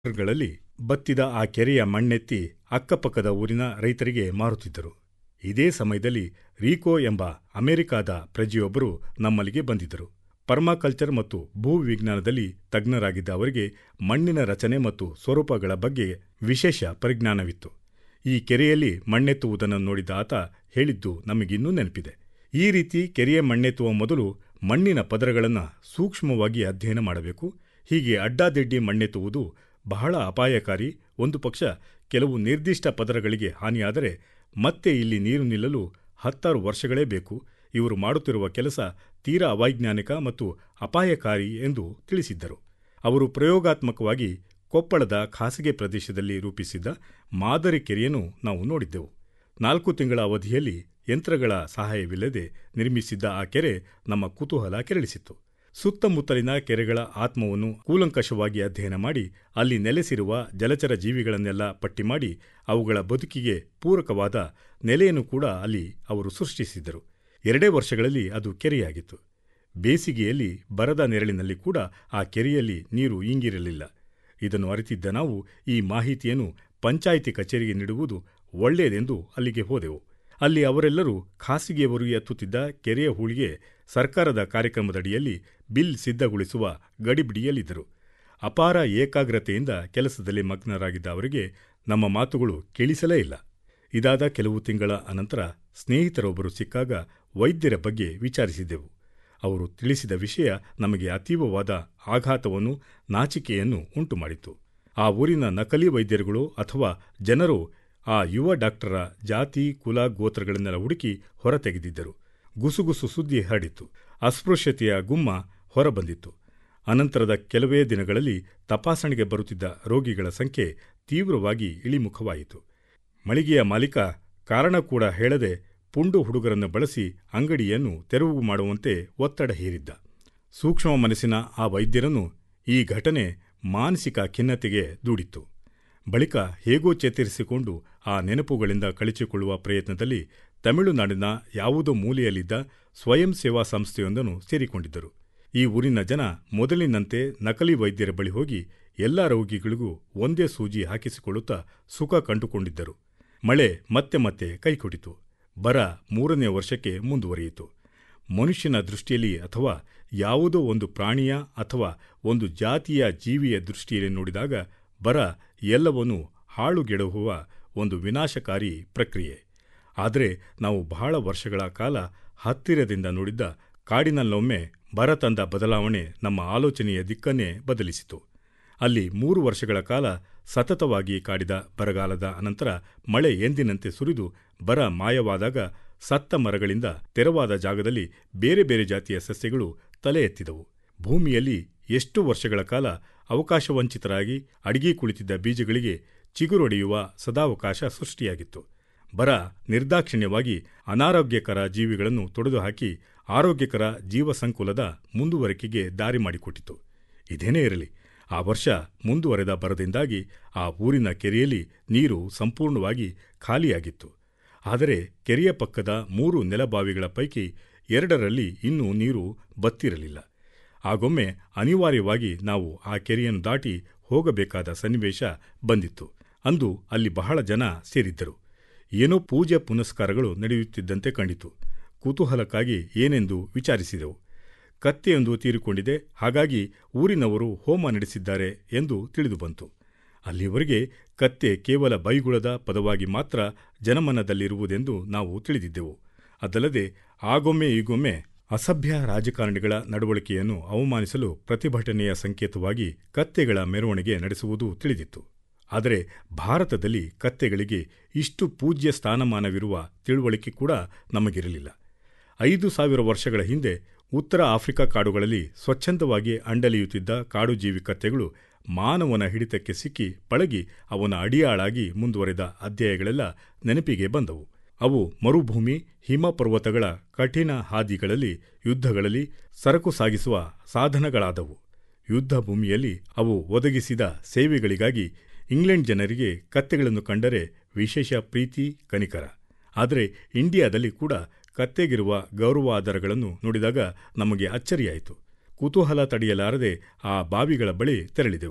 ಗಳಲ್ಲಿ ಬತ್ತಿದ ಆ ಕೆರೆಯ ಮಣ್ಣೆತ್ತಿ ಅಕ್ಕಪಕ್ಕದ ಊರಿನ ರೈತರಿಗೆ ಮಾರುತ್ತಿದ್ದರು ಇದೇ ಸಮಯದಲ್ಲಿ ರೀಕೋ ಎಂಬ ಅಮೆರಿಕಾದ ಪ್ರಜೆಯೊಬ್ಬರು ನಮ್ಮಲ್ಲಿಗೆ ಬಂದಿದ್ದರು ಪರ್ಮಾಕಲ್ಚರ್ ಮತ್ತು ಭೂವಿಜ್ಞಾನದಲ್ಲಿ ತಜ್ಞರಾಗಿದ್ದ ಅವರಿಗೆ ಮಣ್ಣಿನ ರಚನೆ ಮತ್ತು ಸ್ವರೂಪಗಳ ಬಗ್ಗೆ ವಿಶೇಷ ಪರಿಜ್ಞಾನವಿತ್ತು ಈ ಕೆರೆಯಲ್ಲಿ ಮಣ್ಣೆತ್ತುವುದನ್ನು ನೋಡಿದ ಆತ ಹೇಳಿದ್ದು ನಮಗಿನ್ನೂ ನೆನಪಿದೆ ಈ ರೀತಿ ಕೆರೆಯ ಮಣ್ಣೆತ್ತುವ ಮೊದಲು ಮಣ್ಣಿನ ಪದರಗಳನ್ನು ಸೂಕ್ಷ್ಮವಾಗಿ ಅಧ್ಯಯನ ಮಾಡಬೇಕು ಹೀಗೆ ಅಡ್ಡಾದಿಡ್ಡಿ ಮಣ್ಣೆತ್ತುವುದು ಬಹಳ ಅಪಾಯಕಾರಿ ಒಂದು ಪಕ್ಷ ಕೆಲವು ನಿರ್ದಿಷ್ಟ ಪದರಗಳಿಗೆ ಹಾನಿಯಾದರೆ ಮತ್ತೆ ಇಲ್ಲಿ ನೀರು ನಿಲ್ಲಲು ಹತ್ತಾರು ವರ್ಷಗಳೇ ಬೇಕು ಇವರು ಮಾಡುತ್ತಿರುವ ಕೆಲಸ ತೀರಾ ಅವೈಜ್ಞಾನಿಕ ಮತ್ತು ಅಪಾಯಕಾರಿ ಎಂದು ತಿಳಿಸಿದ್ದರು ಅವರು ಪ್ರಯೋಗಾತ್ಮಕವಾಗಿ ಕೊಪ್ಪಳದ ಖಾಸಗಿ ಪ್ರದೇಶದಲ್ಲಿ ರೂಪಿಸಿದ್ದ ಮಾದರಿ ಕೆರೆಯನ್ನು ನಾವು ನೋಡಿದ್ದೆವು ನಾಲ್ಕು ತಿಂಗಳ ಅವಧಿಯಲ್ಲಿ ಯಂತ್ರಗಳ ಸಹಾಯವಿಲ್ಲದೆ ನಿರ್ಮಿಸಿದ್ದ ಆ ಕೆರೆ ನಮ್ಮ ಕುತೂಹಲ ಕೆರಳಿಸಿತ್ತು ಸುತ್ತಮುತ್ತಲಿನ ಕೆರೆಗಳ ಆತ್ಮವನ್ನು ಕೂಲಂಕಷವಾಗಿ ಅಧ್ಯಯನ ಮಾಡಿ ಅಲ್ಲಿ ನೆಲೆಸಿರುವ ಜಲಚರ ಜೀವಿಗಳನ್ನೆಲ್ಲ ಪಟ್ಟಿ ಮಾಡಿ ಅವುಗಳ ಬದುಕಿಗೆ ಪೂರಕವಾದ ನೆಲೆಯನ್ನು ಕೂಡ ಅಲ್ಲಿ ಅವರು ಸೃಷ್ಟಿಸಿದ್ದರು ಎರಡೇ ವರ್ಷಗಳಲ್ಲಿ ಅದು ಕೆರೆಯಾಗಿತ್ತು ಬೇಸಿಗೆಯಲ್ಲಿ ಬರದ ನೆರಳಿನಲ್ಲಿ ಕೂಡ ಆ ಕೆರೆಯಲ್ಲಿ ನೀರು ಇಂಗಿರಲಿಲ್ಲ ಇದನ್ನು ಅರಿತಿದ್ದ ನಾವು ಈ ಮಾಹಿತಿಯನ್ನು ಪಂಚಾಯಿತಿ ಕಚೇರಿಗೆ ನೀಡುವುದು ಒಳ್ಳೆಯದೆಂದು ಅಲ್ಲಿಗೆ ಹೋದೆವು ಅಲ್ಲಿ ಅವರೆಲ್ಲರೂ ಖಾಸಗಿಯವರು ಎತ್ತುತ್ತಿದ್ದ ಕೆರೆಯ ಹೂಳಿಗೆ ಸರ್ಕಾರದ ಕಾರ್ಯಕ್ರಮದಡಿಯಲ್ಲಿ ಬಿಲ್ ಸಿದ್ಧಗೊಳಿಸುವ ಗಡಿಬಿಡಿಯಲ್ಲಿದ್ದರು ಅಪಾರ ಏಕಾಗ್ರತೆಯಿಂದ ಕೆಲಸದಲ್ಲಿ ಮಗ್ನರಾಗಿದ್ದ ಅವರಿಗೆ ನಮ್ಮ ಮಾತುಗಳು ಕೇಳಿಸಲೇ ಇಲ್ಲ ಇದಾದ ಕೆಲವು ತಿಂಗಳ ಅನಂತರ ಸ್ನೇಹಿತರೊಬ್ಬರು ಸಿಕ್ಕಾಗ ವೈದ್ಯರ ಬಗ್ಗೆ ವಿಚಾರಿಸಿದೆವು ಅವರು ತಿಳಿಸಿದ ವಿಷಯ ನಮಗೆ ಅತೀವವಾದ ಆಘಾತವನ್ನು ನಾಚಿಕೆಯನ್ನು ಉಂಟುಮಾಡಿತು ಆ ಊರಿನ ನಕಲಿ ವೈದ್ಯರುಗಳು ಅಥವಾ ಜನರು ಆ ಯುವ ಡಾಕ್ಟರ ಜಾತಿ ಕುಲ ಗೋತ್ರಗಳನ್ನೆಲ್ಲ ಹುಡುಕಿ ಹೊರತೆಗೆದಿದ್ದರು ಗುಸುಗುಸು ಸುದ್ದಿ ಹರಡಿತು ಅಸ್ಪೃಶ್ಯತೆಯ ಗುಮ್ಮ ಹೊರಬಂದಿತ್ತು ಅನಂತರದ ಕೆಲವೇ ದಿನಗಳಲ್ಲಿ ತಪಾಸಣೆಗೆ ಬರುತ್ತಿದ್ದ ರೋಗಿಗಳ ಸಂಖ್ಯೆ ತೀವ್ರವಾಗಿ ಇಳಿಮುಖವಾಯಿತು ಮಳಿಗೆಯ ಮಾಲೀಕ ಕಾರಣ ಕೂಡ ಹೇಳದೆ ಪುಂಡು ಹುಡುಗರನ್ನು ಬಳಸಿ ಅಂಗಡಿಯನ್ನು ತೆರವು ಮಾಡುವಂತೆ ಒತ್ತಡ ಹೇರಿದ್ದ ಸೂಕ್ಷ್ಮ ಮನಸ್ಸಿನ ಆ ವೈದ್ಯರನ್ನು ಈ ಘಟನೆ ಮಾನಸಿಕ ಖಿನ್ನತೆಗೆ ದೂಡಿತ್ತು ಬಳಿಕ ಹೇಗೋ ಚೇತರಿಸಿಕೊಂಡು ಆ ನೆನಪುಗಳಿಂದ ಕಳಚಿಕೊಳ್ಳುವ ಪ್ರಯತ್ನದಲ್ಲಿ ತಮಿಳುನಾಡಿನ ಯಾವುದೋ ಮೂಲೆಯಲ್ಲಿದ್ದ ಸ್ವಯಂ ಸೇವಾ ಸಂಸ್ಥೆಯೊಂದನ್ನು ಸೇರಿಕೊಂಡಿದ್ದರು ಈ ಊರಿನ ಜನ ಮೊದಲಿನಂತೆ ನಕಲಿ ವೈದ್ಯರ ಬಳಿ ಹೋಗಿ ಎಲ್ಲ ರೋಗಿಗಳಿಗೂ ಒಂದೇ ಸೂಜಿ ಹಾಕಿಸಿಕೊಳ್ಳುತ್ತಾ ಸುಖ ಕಂಡುಕೊಂಡಿದ್ದರು ಮಳೆ ಮತ್ತೆ ಮತ್ತೆ ಕೈಕೊಟ್ಟಿತು ಬರ ಮೂರನೇ ವರ್ಷಕ್ಕೆ ಮುಂದುವರಿಯಿತು ಮನುಷ್ಯನ ದೃಷ್ಟಿಯಲ್ಲಿ ಅಥವಾ ಯಾವುದೋ ಒಂದು ಪ್ರಾಣಿಯ ಅಥವಾ ಒಂದು ಜಾತಿಯ ಜೀವಿಯ ದೃಷ್ಟಿಯಲ್ಲಿ ನೋಡಿದಾಗ ಬರ ಎಲ್ಲವನ್ನೂ ಹಾಳುಗೆಡಹುವ ಒಂದು ವಿನಾಶಕಾರಿ ಪ್ರಕ್ರಿಯೆ ಆದರೆ ನಾವು ಬಹಳ ವರ್ಷಗಳ ಕಾಲ ಹತ್ತಿರದಿಂದ ನೋಡಿದ್ದ ಕಾಡಿನಲ್ಲೊಮ್ಮೆ ಬರ ತಂದ ಬದಲಾವಣೆ ನಮ್ಮ ಆಲೋಚನೆಯ ದಿಕ್ಕನ್ನೇ ಬದಲಿಸಿತು ಅಲ್ಲಿ ಮೂರು ವರ್ಷಗಳ ಕಾಲ ಸತತವಾಗಿ ಕಾಡಿದ ಬರಗಾಲದ ಅನಂತರ ಮಳೆ ಎಂದಿನಂತೆ ಸುರಿದು ಬರ ಮಾಯವಾದಾಗ ಸತ್ತ ಮರಗಳಿಂದ ತೆರವಾದ ಜಾಗದಲ್ಲಿ ಬೇರೆ ಬೇರೆ ಜಾತಿಯ ಸಸ್ಯಗಳು ತಲೆ ಎತ್ತಿದವು ಭೂಮಿಯಲ್ಲಿ ಎಷ್ಟು ವರ್ಷಗಳ ಕಾಲ ಅವಕಾಶವಂಚಿತರಾಗಿ ಅಡಿಗೆ ಕುಳಿತಿದ್ದ ಬೀಜಗಳಿಗೆ ಚಿಗುರೊಡೆಯುವ ಸದಾವಕಾಶ ಸೃಷ್ಟಿಯಾಗಿತ್ತು ಬರ ನಿರ್ದಾಕ್ಷಿಣ್ಯವಾಗಿ ಅನಾರೋಗ್ಯಕರ ಜೀವಿಗಳನ್ನು ತೊಡೆದುಹಾಕಿ ಆರೋಗ್ಯಕರ ಜೀವಸಂಕುಲದ ಮುಂದುವರಿಕೆಗೆ ದಾರಿ ಮಾಡಿಕೊಟ್ಟಿತು ಇದೇನೇ ಇರಲಿ ಆ ವರ್ಷ ಮುಂದುವರೆದ ಬರದಿಂದಾಗಿ ಆ ಊರಿನ ಕೆರೆಯಲ್ಲಿ ನೀರು ಸಂಪೂರ್ಣವಾಗಿ ಖಾಲಿಯಾಗಿತ್ತು ಆದರೆ ಕೆರೆಯ ಪಕ್ಕದ ಮೂರು ನೆಲಬಾವಿಗಳ ಪೈಕಿ ಎರಡರಲ್ಲಿ ಇನ್ನೂ ನೀರು ಬತ್ತಿರಲಿಲ್ಲ ಆಗೊಮ್ಮೆ ಅನಿವಾರ್ಯವಾಗಿ ನಾವು ಆ ಕೆರೆಯನ್ನು ದಾಟಿ ಹೋಗಬೇಕಾದ ಸನ್ನಿವೇಶ ಬಂದಿತ್ತು ಅಂದು ಅಲ್ಲಿ ಬಹಳ ಜನ ಸೇರಿದ್ದರು ಏನೋ ಪೂಜೆ ಪುನಸ್ಕಾರಗಳು ನಡೆಯುತ್ತಿದ್ದಂತೆ ಕಂಡಿತು ಕುತೂಹಲಕ್ಕಾಗಿ ಏನೆಂದು ವಿಚಾರಿಸಿದೆವು ಕತ್ತೆಯೊಂದು ತೀರಿಕೊಂಡಿದೆ ಹಾಗಾಗಿ ಊರಿನವರು ಹೋಮ ನಡೆಸಿದ್ದಾರೆ ಎಂದು ತಿಳಿದುಬಂತು ಅಲ್ಲಿವರೆಗೆ ಕತ್ತೆ ಕೇವಲ ಬೈಗುಳದ ಪದವಾಗಿ ಮಾತ್ರ ಜನಮನದಲ್ಲಿರುವುದೆಂದು ನಾವು ತಿಳಿದಿದ್ದೆವು ಅದಲ್ಲದೆ ಆಗೊಮ್ಮೆ ಈಗೊಮ್ಮೆ ಅಸಭ್ಯ ರಾಜಕಾರಣಿಗಳ ನಡವಳಿಕೆಯನ್ನು ಅವಮಾನಿಸಲು ಪ್ರತಿಭಟನೆಯ ಸಂಕೇತವಾಗಿ ಕತ್ತೆಗಳ ಮೆರವಣಿಗೆ ನಡೆಸುವುದು ತಿಳಿದಿತ್ತು ಆದರೆ ಭಾರತದಲ್ಲಿ ಕತ್ತೆಗಳಿಗೆ ಇಷ್ಟು ಪೂಜ್ಯ ಸ್ಥಾನಮಾನವಿರುವ ತಿಳುವಳಿಕೆ ಕೂಡ ನಮಗಿರಲಿಲ್ಲ ಐದು ಸಾವಿರ ವರ್ಷಗಳ ಹಿಂದೆ ಉತ್ತರ ಆಫ್ರಿಕಾ ಕಾಡುಗಳಲ್ಲಿ ಸ್ವಚ್ಛಂದವಾಗಿ ಅಂಡಲಿಯುತ್ತಿದ್ದ ಕಾಡುಜೀವಿ ಕತ್ತೆಗಳು ಮಾನವನ ಹಿಡಿತಕ್ಕೆ ಸಿಕ್ಕಿ ಪಳಗಿ ಅವನ ಅಡಿಯಾಳಾಗಿ ಮುಂದುವರೆದ ಅಧ್ಯಾಯಗಳೆಲ್ಲ ನೆನಪಿಗೆ ಬಂದವು ಅವು ಮರುಭೂಮಿ ಹಿಮ ಪರ್ವತಗಳ ಕಠಿಣ ಹಾದಿಗಳಲ್ಲಿ ಯುದ್ಧಗಳಲ್ಲಿ ಸರಕು ಸಾಗಿಸುವ ಸಾಧನಗಳಾದವು ಯುದ್ಧ ಭೂಮಿಯಲ್ಲಿ ಅವು ಒದಗಿಸಿದ ಸೇವೆಗಳಿಗಾಗಿ ಇಂಗ್ಲೆಂಡ್ ಜನರಿಗೆ ಕತ್ತೆಗಳನ್ನು ಕಂಡರೆ ವಿಶೇಷ ಪ್ರೀತಿ ಕನಿಕರ ಆದರೆ ಇಂಡಿಯಾದಲ್ಲಿ ಕೂಡ ಕತ್ತೆಗಿರುವ ಗೌರವಾಧಾರಗಳನ್ನು ನೋಡಿದಾಗ ನಮಗೆ ಅಚ್ಚರಿಯಾಯಿತು ಕುತೂಹಲ ತಡೆಯಲಾರದೆ ಆ ಬಾವಿಗಳ ಬಳಿ ತೆರಳಿದೆವು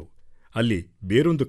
ಅಲ್ಲಿ ಬೇರೊಂದು